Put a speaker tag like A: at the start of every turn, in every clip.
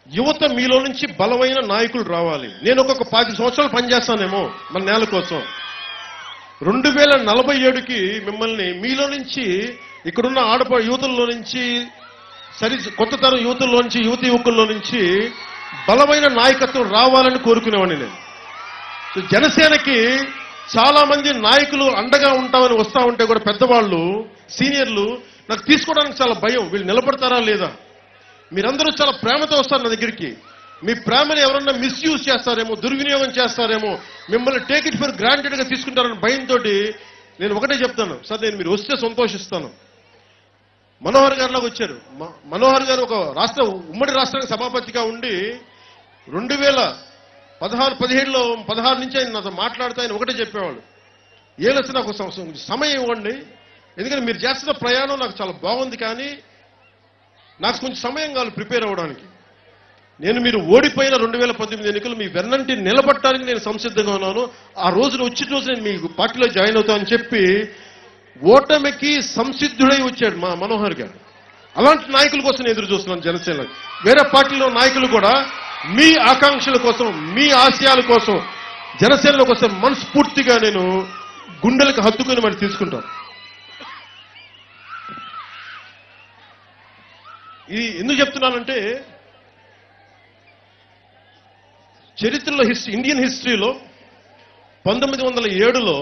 A: యువత మీలో నుంచి బలమైన నాయకులు రావాలి నేను ఒక్కొక్క పాతి సంవత్సరాలు పనిచేస్తానేమో మన నేల కోసం రెండు వేల నలభై ఏడుకి మిమ్మల్ని మీలో నుంచి ఇక్కడున్న ఆడప యువతుల్లో నుంచి సరి కొత్త తరం యువతుల్లో నుంచి యువతి యువకుల్లో నుంచి బలమైన నాయకత్వం రావాలని కోరుకునేవాడిని నేను సో జనసేనకి చాలా మంది నాయకులు అండగా ఉంటామని వస్తా ఉంటే కూడా పెద్దవాళ్ళు సీనియర్లు నాకు తీసుకోవడానికి చాలా భయం వీళ్ళు నిలబడతారా లేదా మీరందరూ చాలా ప్రేమతో వస్తారు నా దగ్గరికి మీ ప్రేమని ఎవరన్నా మిస్యూజ్ చేస్తారేమో దుర్వినియోగం చేస్తారేమో మిమ్మల్ని టేక్ ఇట్ ఫర్ గ్రాంటెడ్ గా తీసుకుంటారని భయంతో నేను ఒకటే చెప్తాను సార్ నేను మీరు వస్తే సంతోషిస్తాను మనోహర్ గారిలోకి వచ్చారు మ- మనోహర్ గారు ఒక రాష్ట్ర ఉమ్మడి రాష్ట్రానికి సభాపతిగా ఉండి రెండు వేల పదహారు పదిహేడులో పదహారు నుంచి ఆయన నాతో మాట్లాడుతూ ఆయన ఒకటే చెప్పేవాళ్ళు ఏలొచ్చి నాకు సం- సం- సమయం ఇవ్వండి ఎందుకంటే మీరు చేస్తున్న ప్రయాణం నాకు చాలా బాగుంది కానీ నాకు కొంచెం సమయం కావాలి ప్రిపేర్ అవ్వడానికి నేను మీరు ఓడిపోయిన రెండు వేల పంతొమ్మిది ఎన్నికలు మీ వెన్నంటి నిలబట్టడానికి నేను సంసిద్ధంగా ఉన్నాను ఆ రోజున వచ్చిన రోజు నేను మీ పార్టీలో జాయిన్ అవుతానని చెప్పి ఓటమికి సంసిద్ధుడై వచ్చాడు మా మనోహర్ గారు అలాంటి నాయకుల కోసం నేను ఎదురు చూస్తున్నాను జనసేన వేరే పార్టీలో నాయకులు కూడా మీ ఆకాంక్షల కోసం మీ ఆశయాల కోసం జనసేనలోకి వస్తే మనస్ఫూర్తిగా నేను గుండెలకు హత్తుకుని మరి తీసుకుంటాను ఇది ఎందుకు చెప్తున్నానంటే చరిత్రలో హిస్టరీ ఇండియన్ హిస్టరీలో పంతొమ్మిది వందల ఏడులో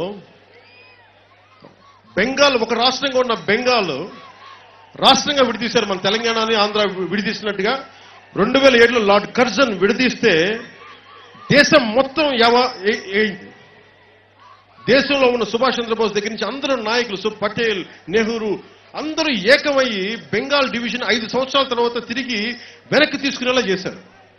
A: బెంగాల్ ఒక రాష్ట్రంగా ఉన్న బెంగాల్ రాష్ట్రంగా విడదీశారు మన తెలంగాణని ఆంధ్ర విడదీసినట్టుగా రెండు వేల ఏడులో లార్డ్ కర్జన్ విడదీస్తే దేశం మొత్తం యవ ఏ- ఏంటి దేశంలో ఉన్న సుభాష్ చంద్రబోస్ దగ్గర నుంచి అందరూ నాయకులు సు పటేల్ నెహ్రూ అందరూ ఏకమయ్యి బెంగాల్ డివిజన్ ఐదు సంవత్సరాల తర్వాత తిరిగి వెనక్కి తీసుకునేలా చేశారు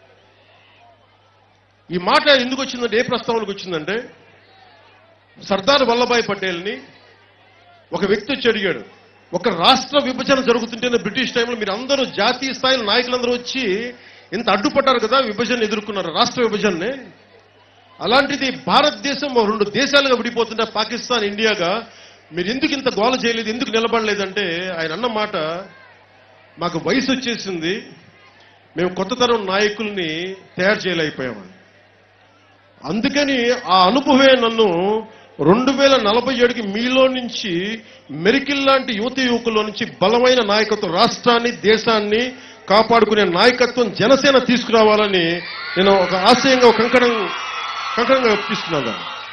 A: ఈ మాట ఎందుకు వచ్చిందంటే ఏ ప్రస్తావనకు వచ్చిందంటే సర్దార్ వల్లభాయ్ పటేల్ని ఒక వ్యక్తి వచ్చి అడిగాడు ఒక రాష్ట్ర విభజన జరుగుతుంటేనే బ్రిటిష్ టైంలో మీరు అందరూ జాతీయ స్థాయిలో నాయకులందరూ వచ్చి ఇంత అడ్డుపడ్డారు కదా విభజన ఎదుర్కొన్నారు రాష్ట్ర విభజనని అలాంటిది భారతదేశం ఓ రెండు దేశాలుగా విడిపోతుంటే పాకిస్తాన్ ఇండియాగా మీరు ఎందుకు ఇంత గోల చేయలేదు ఎందుకు నిలబడలేదంటే ఆయన అన్న మాట మాకు వయసు వచ్చేసింది మేము కొత్త తరం నాయకుల్ని తయారు చేయలేకపోయామని అందుకని ఆ అనుభవే నన్ను రెండు వేల నలభై ఏడుకి మీలో నుంచి మెరికిల్ లాంటి యువత యువకుల్లో నుంచి బలమైన నాయకత్వం రాష్ట్రాన్ని దేశాన్ని కాపాడుకునే నాయకత్వం జనసేన తీసుకురావాలని నేను ఒక ఆశయంగా ఒక కంకణం కంకణంగా ఒప్పిస్తున్నాను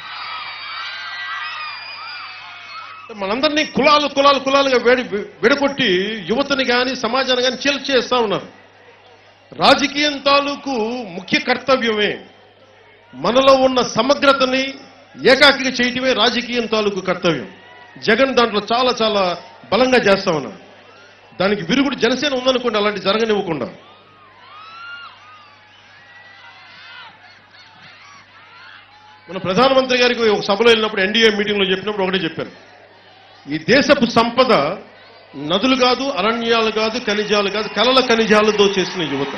A: మనందరినీ కులాలు కులాలు కులాలుగా వేడి విడగొట్టి యువతని కానీ సమాజాన్ని కానీ చీల్ చేస్తా ఉన్నారు రాజకీయం తాలూకు ముఖ్య కర్తవ్యమే మనలో ఉన్న సమగ్రతని ఏకాకిగా చేయటమే రాజకీయం తాలూకు కర్తవ్యం జగన్ దాంట్లో చాలా చాలా బలంగా చేస్తా ఉన్నారు దానికి విరుగుడు జనసేన ఉందనుకోండి అలాంటి జరగనివ్వకుండా మన ప్రధానమంత్రి గారికి ఒక సభలో వెళ్ళినప్పుడు ఎన్డీఏ మీటింగ్లో చెప్పినప్పుడు ఒకటే చెప్పారు ఈ దేశపు సంపద నదులు కాదు అరణ్యాలు కాదు ఖనిజాలు కాదు కలల ఖనిజాలతో చేసిన యువత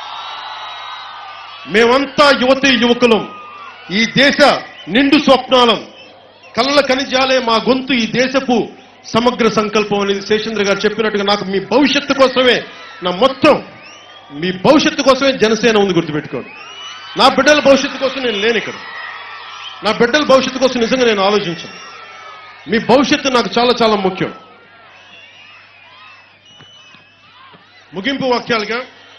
A: మేమంతా యువతి యువకులం ఈ దేశ నిండు స్వప్నాలం కలల ఖనిజాలే మా గొంతు ఈ దేశపు సమగ్ర సంకల్పం అనేది శేషేంద్ర గారు చెప్పినట్టుగా నాకు మీ భవిష్యత్తు కోసమే నా మొత్తం మీ భవిష్యత్తు కోసమే జనసేన ఉంది గుర్తుపెట్టుకోండి నా బిడ్డల భవిష్యత్తు కోసం నేను లేను ఇక్కడ నా బిడ్డల భవిష్యత్తు కోసం నిజంగా నేను ఆలోచించాను మీ భవిష్యత్తు నాకు చాలా చాలా ముఖ్యం ముగింపు వాక్యాలుగా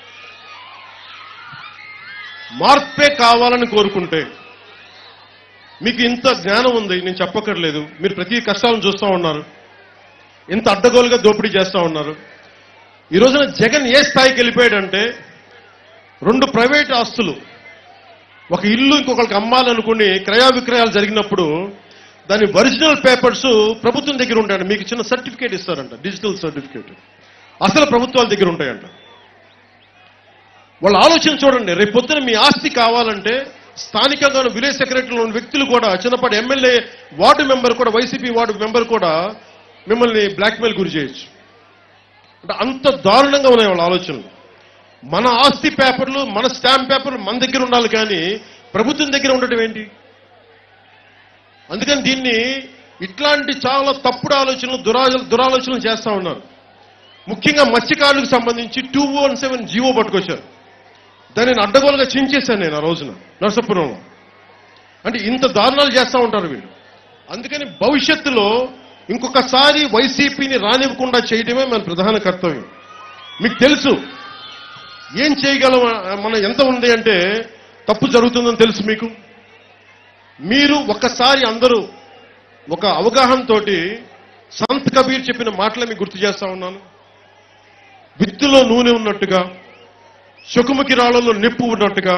A: మార్పే కావాలని కోరుకుంటే మీకు ఇంత జ్ఞానం ఉంది నేను చెప్పక్కర్లేదు మీరు ప్రతి కష్టాలను చూస్తూ ఉన్నారు ఇంత అడ్డగోలుగా దోపిడీ చేస్తూ ఉన్నారు ఈ రోజున జగన్ ఏ స్థాయికి వెళ్ళిపోయాడంటే రెండు ప్రైవేట్ ఆస్తులు ఒక ఇల్లు ఇంకొకరికి అమ్మాలనుకుని క్రయ విక్రయాలు జరిగినప్పుడు దాని ఒరిజినల్ పేపర్స్ ప్రభుత్వం దగ్గర ఉంటాయంట మీకు చిన్న సర్టిఫికేట్ ఇస్తారంట డిజిటల్ సర్టిఫికేట్ అసలు ప్రభుత్వాల దగ్గర ఉంటాయంట వాళ్ళ ఆలోచన చూడండి రేపు పొద్దున మీ ఆస్తి కావాలంటే స్థానికంగా ఉన్న విలేజ్ సెక్రటరీలో ఉన్న వ్యక్తులు కూడా చిన్నపాటి ఎమ్మెల్యే వార్డు మెంబర్ కూడా వైసీపీ వార్డు మెంబర్ కూడా మిమ్మల్ని బ్లాక్మెయిల్ గురి చేయొచ్చు అంటే అంత దారుణంగా ఉన్నాయి వాళ్ళ ఆలోచనలు మన ఆస్తి పేపర్లు మన స్టాంప్ పేపర్లు మన దగ్గర ఉండాలి కానీ ప్రభుత్వం దగ్గర ఉండటం ఏంటి అందుకని దీన్ని ఇట్లాంటి చాలా తప్పుడు ఆలోచనలు దురా దురాలోచనలు చేస్తా ఉన్నారు ముఖ్యంగా మత్స్యకారులకు సంబంధించి టూ వన్ సెవెన్ జీవో పట్టుకొచ్చారు దాన్ని నేను అడ్డగోలుగా చించేశాను నేను ఆ రోజున నరసపురంలో అంటే ఇంత దారుణాలు చేస్తూ ఉంటారు వీళ్ళు అందుకని భవిష్యత్తులో ఇంకొకసారి వైసీపీని రానివ్వకుండా చేయడమే మన ప్రధాన కర్తవ్యం మీకు తెలుసు ఏం చేయగలం మనం ఎంత ఉంది అంటే తప్పు జరుగుతుందని తెలుసు మీకు మీరు ఒక్కసారి అందరూ ఒక అవగాహనతోటి సంత్ కబీర్ చెప్పిన మాటలే మీకు గుర్తు చేస్తా ఉన్నాను విత్తులో నూనె ఉన్నట్టుగా శకుముకి రాళ్ళలో నిప్పు ఉన్నట్టుగా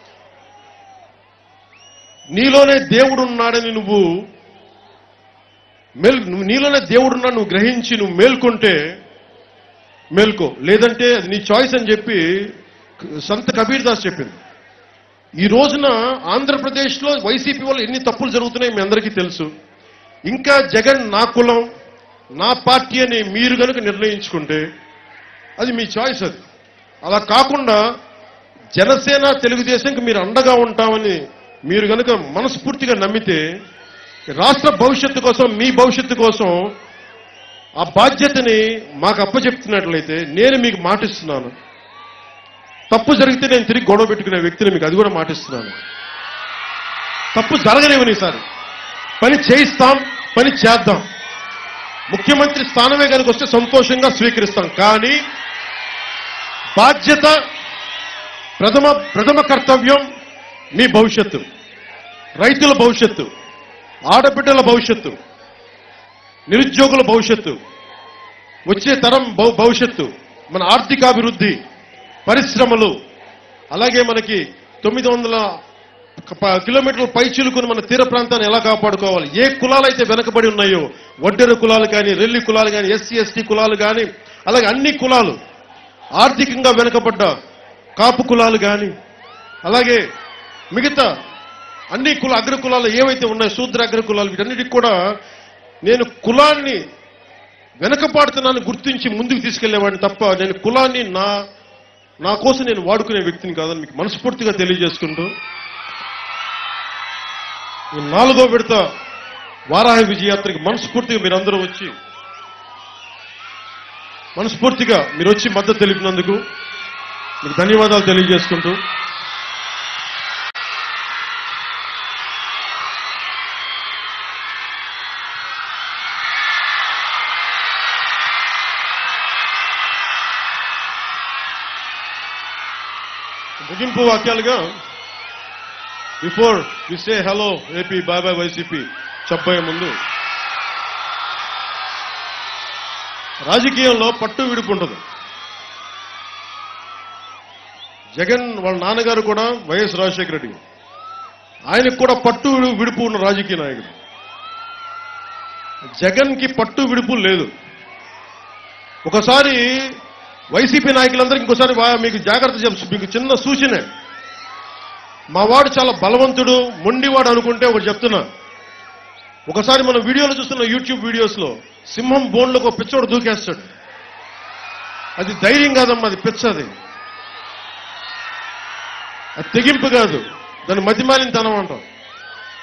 A: నీలోనే దేవుడు ఉన్నాడని నువ్వు మేల్ నువ్వు నీలోనే దేవుడు ఉన్నాడు నువ్వు గ్రహించి నువ్వు మేల్కొంటే మేల్కో లేదంటే అది నీ చాయిస్ అని చెప్పి సంత కబీర్ దాస్ చెప్పింది ఈ రోజున ఆంధ్రప్రదేశ్లో వైసీపీ వల్ల ఎన్ని తప్పులు జరుగుతున్నాయి మీ అందరికీ తెలుసు ఇంకా జగన్ నా కులం నా పార్టీ అని మీరు కనుక నిర్ణయించుకుంటే అది మీ చాయిస్ అది అలా కాకుండా జనసేన తెలుగుదేశంకి మీరు అండగా ఉంటామని మీరు కనుక మనస్ఫూర్తిగా నమ్మితే రాష్ట్ర భవిష్యత్తు కోసం మీ భవిష్యత్తు కోసం ఆ బాధ్యతని మాకు అప్పచెప్తున్నట్లయితే నేను మీకు మాటిస్తున్నాను తప్పు జరిగితే నేను తిరిగి గొడవ పెట్టుకునే వ్యక్తిని మీకు అది కూడా మాటిస్తున్నాను తప్పు జరగనివ్వని ఈసారి పని చేయిస్తాం పని చేద్దాం ముఖ్యమంత్రి స్థానమే కనుక వస్తే సంతోషంగా స్వీకరిస్తాం కానీ బాధ్యత ప్రథమ ప్రథమ కర్తవ్యం మీ భవిష్యత్తు రైతుల భవిష్యత్తు ఆడబిడ్డల భవిష్యత్తు నిరుద్యోగుల భవిష్యత్తు వచ్చే తరం భవ- భవిష్యత్తు మన ఆర్థికాభివృద్ధి పరిశ్రమలు అలాగే మనకి తొమ్మిది వందల ప- కిలోమీటర్ల పై చిలుకుని మన తీర ప్రాంతాన్ని ఎలా కాపాడుకోవాలి ఏ కులాలైతే వెనకబడి ఉన్నాయో వడ్డెర కులాలు కానీ రెల్లి కులాలు కానీ ఎస్సీ ఎస్టీ కులాలు కానీ అలాగే అన్ని కులాలు ఆర్థికంగా వెనుకబడ్డ కాపు కులాలు కానీ అలాగే మిగతా అన్ని కుల అగ్ర కులాలు ఏవైతే ఉన్నాయో శూద్ర అగ్ర కులాలు వీటన్నిటికి కూడా నేను కులాన్ని వెనకపాడుతున్నాను గుర్తించి ముందుకు తీసుకెళ్లేవాడిని తప్ప నేను కులాన్ని నా నా కోసం నేను వాడుకునే వ్యక్తిని కాదని మీకు మనస్ఫూర్తిగా తెలియజేసుకుంటూ ఈ నాలుగో విడత వారాహి విజయయాత్రకి మనస్ఫూర్తిగా మీరందరూ వచ్చి మనస్ఫూర్తిగా మీరు వచ్చి మద్దతు తెలిపినందుకు మీకు ధన్యవాదాలు తెలియజేసుకుంటూ ముగింపు వాక్యాలుగా before we say hello AP bye bye YCP చెప్పబోయే ముందు రాజకీయంలో పట్టు విడుపు ఉండదు జగన్ వాళ్ళ నాన్నగారు కూడా వైఎస్ రాజశేఖర రెడ్డి ఆయనకు కూడా పట్టు విడు- విడుపు ఉన్న రాజకీయ నాయకుడు జగన్ కి పట్టు విడుపు లేదు ఒకసారి వైసీపీ నాయకులందరికీ ఇంకోసారి వా- మీకు జాగ్రత్త చెప్పు మీకు చిన్న సూచన మా వాడు చాలా బలవంతుడు మొండివాడు అనుకుంటే ఒకటి చెప్తున్నా ఒకసారి మనం వీడియోలో చూస్తున్న యూట్యూబ్ వీడియోస్ లో సింహం బోన్లకు ఒక పిచ్చోడు దూకేస్తాడు అది ధైర్యం కాదమ్మా అది పిచ్చ అది అది తెగింపు కాదు దాన్ని మతిమాలిన తనం అంటాం